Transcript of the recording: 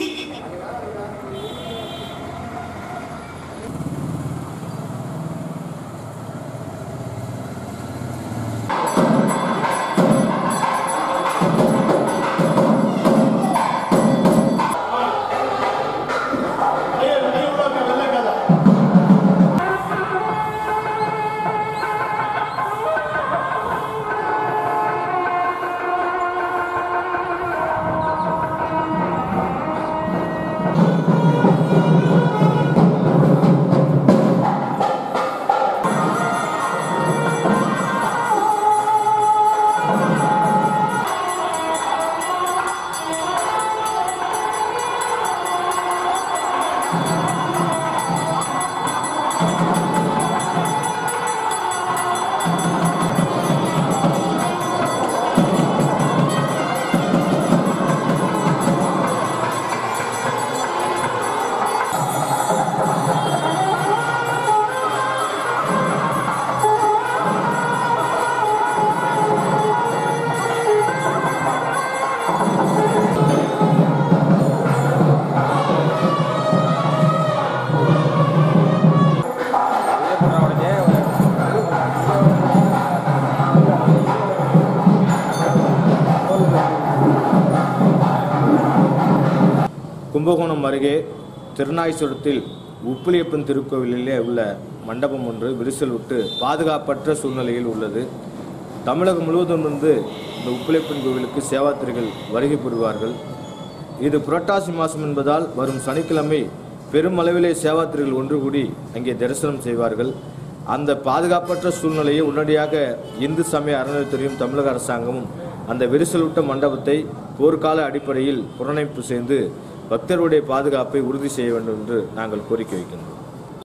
கும்பகோணம் அருகே திருநாய்சுரத்தில் உப்பிலியப்பன் திருக்கோவிலிலே உள்ள மண்டபம் ஒன்று விரிசல் விட்டு பாதுகாப்பற்ற சூழ்நிலையில் உள்ளது தமிழகம் முழுவதும் இருந்து இந்த உப்பிலியப்பன் கோவிலுக்கு சேவாத்திரிகள் வருகை புரிவார்கள் இது புரட்டாசி மாதம் என்பதால் வரும் சனிக்கிழமை பெருமளவிலே சேவாத்திரிகள் ஒன்று கூடி அங்கே தரிசனம் செய்வார்கள் அந்த பாதுகாப்பற்ற சூழ்நிலையை உடனடியாக இந்து சமய அறநிலையத்துறையும் தமிழக அரசாங்கமும் அந்த விரிசலுட்ட மண்டபத்தை போர்க்கால அடிப்படையில் புறணைப்பு செய்து பக்தருடைய பாதுகாப்பை உறுதி செய்ய வேண்டும் என்று நாங்கள் கோரிக்கை வைக்கின்றோம்